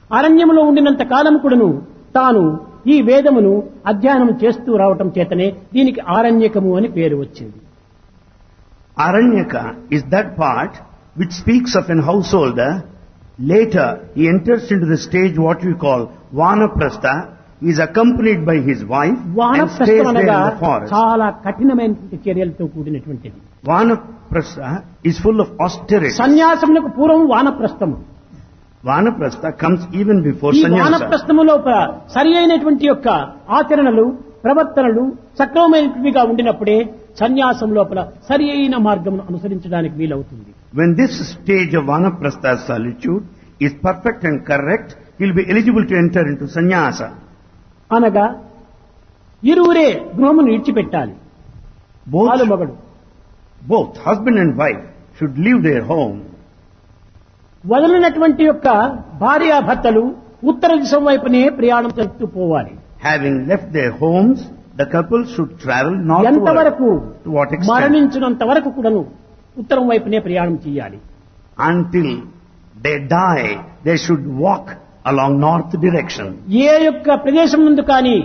అరణ్యములో ఉండినంత కాలం కూడాను తాను ఈ వేదమును అధ్యయనం చేస్తూ రావటం చేతనే దీనికి ఆరణ్యకము అని పేరు వచ్చింది Aranyaka is that part which speaks of an householder. Later, he enters into the stage what we call Vanaprastha. He is accompanied by his wife and stays వానప్రస్థం there in అనగా the forest. చాలా కఠినమైనటువంటి చర్యలతో కూడినటువంటిది Vanaprastha is full of austerity. సన్యాసమునకు పూర్వం వానప్రస్థము Vanaprastha comes even before ఈ sannyasa. వానప్రస్థము లోపల సరి అయినటువంటి యొక్క ఆచరణలు ప్రవర్తనలు సక్రమమైనవిగా ఉండినప్పుడే సన్యాసం లోపల సరి అయిన మార్గమును అనుసరించడానికి వీలవుతుంది When this stage of Vanaprastha solitude is perfect and correct, he will be eligible to enter into sannyasa. అనగా ఇరువురే గృహమును విడిచిపెట్టాలి Both, ఆలు మగడు both husband and wife should leave their home. వదిలినటువంటి యొక్క భార్యాభర్తలు ఉత్తర దిశ వైపునే ప్రయాణం జరుపుతూ పోవాలి Having left their homes, the couple should travel northward. ఎంతవరకు To what extent? మరణించినంత వరకు కూడాను ఉత్తరం వైపునే ప్రయాణం చేయాలి Until they die, they should walk along north direction. ఏ యొక్క ప్రదేశం ముందు కానీ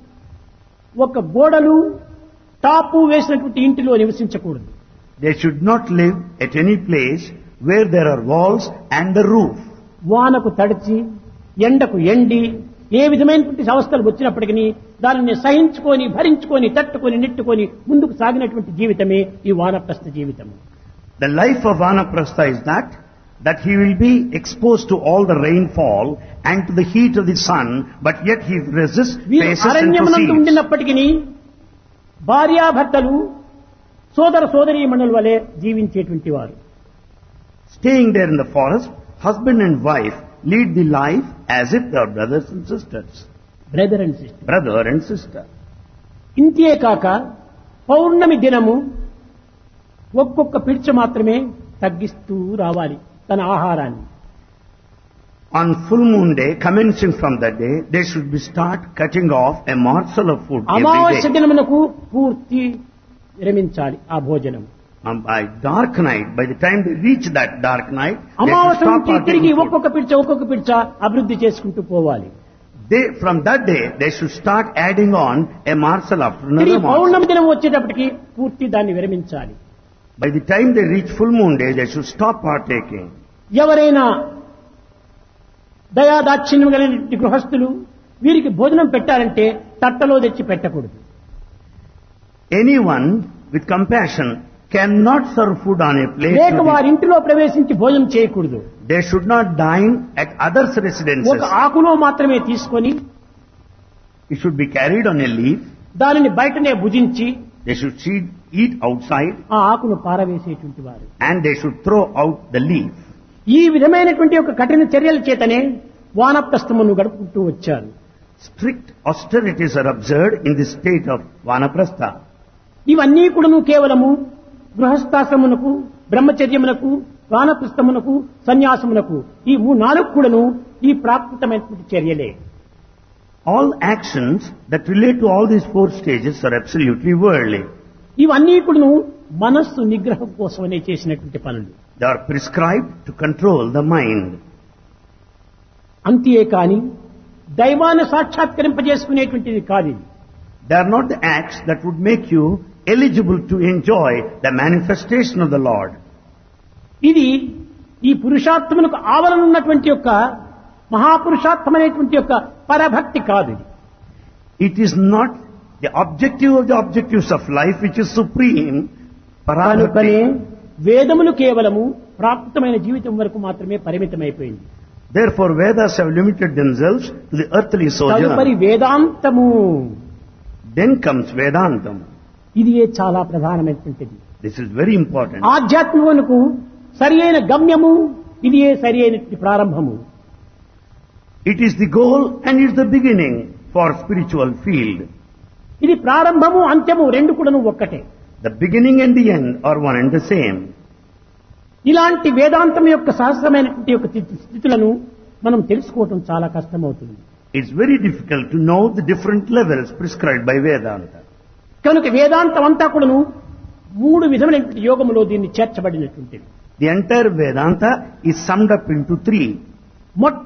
ఒక గోడలు టాపు వేసినటువంటి ఇంటిలో నివసించకూడదు They should not live at any place where there are walls and the roof. వానకు తడిచి ఎండకు ఎండి ఏ విధమైనటువంటి అవస్థలు వచ్చినప్పటికీ దానిని సహించుకొని భరించుకొని తట్టుకొని నెట్టుకొని ముందుకు సాగినటువంటి జీవితమే ఈ వానప్రస్థ జీవితం The life of Vanaprastha is that, that he will be exposed to all the rainfall and to the heat of the sun, but yet he resists, వీరు faces and అరణ్యమునందు proceeds. ఉండినప్పటికీ భార్యాభర్తలు సోదర సోదరీమణుల వలె జీవించేటువంటి వారు Staying there in the forest, husband and wife lead the life as if they are brothers and sisters. Brother and sister Brother and sister. ఇంతే కాక పౌర్ణమి దినము ఒక్కొక్క పిడిచ మాత్రమే తగ్గిస్తూ రావాలి తన ఆహారాన్ని On full moon day, commencing from that day, they should be start cutting off a morsel of food every అమావాస్య day. దినమునకు పూర్తి విరమించాలి ఆ భోజనం Um, by dark night, by the time they reach that dark night, they should అమావాస్య stop నుంచి తిరిగి partaking food. ఒక్కొక్క పిడిచ ఒక్కొక్క పిడిచ అభివృద్ధి చేసుకుంటూ పోవాలి They, from that day, they should start adding on a morsel after తిరిగి another morsel. పౌర్ణమి దినం వచ్చేటప్పటికి పూర్తి దాన్ని విరమించాలి By the time they reach full moon day, they should stop partaking. ఎవరైనా దయాదాక్షిణ్యం కలిగిన గృహస్థులు వీరికి భోజనం పెట్టాలంటే తట్టలో తెచ్చి పెట్టకూడదు Anyone with compassion cannot serve food on a plate. లేక to the- వారి ఇంటిలో ప్రవేశించి భోజనం చేయకూడదు They should not dine at others' residences. ఒక ఆకులో మాత్రమే తీసుకొని It should be carried on a leaf. దానిని బయటనే భుజించి They should see- eat outside ఆ ఆకును పారవేసేటువంటి వారు and they should throw out the leaf. ఈ విధమైనటువంటి ఒక కఠిన చర్యల చేతనే వానప్రస్థమును గడుపుకుంటూ వచ్చారు Strict austerities are observed in the state of Vanaprastha. ఇవన్నీ కూడాను కేవలము గృహస్థాశ్రమునకు బ్రహ్మచర్యమునకు వానప్రస్థమునకు సన్యాసమునకు ఈ మూ నాలుగు కూడాను ఈ ప్రాకృతమైనటువంటి చర్యలే All actions that relate to all these four stages are absolutely worldly. ఇవన్నీ కూడాను మనస్సు నిగ్రహం కోసమనే చేసినటువంటి పనులు They are prescribed to control the mind. అంతే కాని దైవాన్ని సాక్షాత్కరింపజేసుకునేటువంటిది కాదు ఇది They are not the acts that would make you eligible to enjoy the manifestation of the Lord. ఇది ఈ పురుషార్థమునకు ఆవరణ ఉన్నటువంటి యొక్క మహాపురుషార్థమైనటువంటి యొక్క పరభక్తి కాదు ఇది It is not the objective of the objectives of life which is supreme. కనుకనే Parabhakti. వేదములు కేవలము ప్రాకృతమైన జీవితం వరకు మాత్రమే పరిమితమైపోయింది Therefore Vedas have limited themselves to the earthly తదుపరి sojourn. వేదాంతము Then comes Vedantam. ఇది చాలా ప్రధానమైనటువంటిది This is very important. ఆధ్యాత్మికమునకు సరి అయిన గమ్యము ఇది సరి అయినటువంటి ప్రారంభము It is the goal and it is the beginning for spiritual field. ఇది ప్రారంభము అంత్యము రెండు కూడాను ఒక్కటే The beginning and the end are one and the same. ఇలాంటి వేదాంతం యొక్క సహస్రమైనటువంటి యొక్క స్థితి- స్థితులను మనం తెలుసుకోవటం చాలా కష్టమవుతుంది It's very difficult to know the different levels prescribed by Vedanta. కనుక వేదాంతం అంతా కూడాను మూడు విధమైనటువంటి యోగములో దీన్ని చేర్చబడినటువంటిది The entire Vedanta is summed up into three. మొట్ట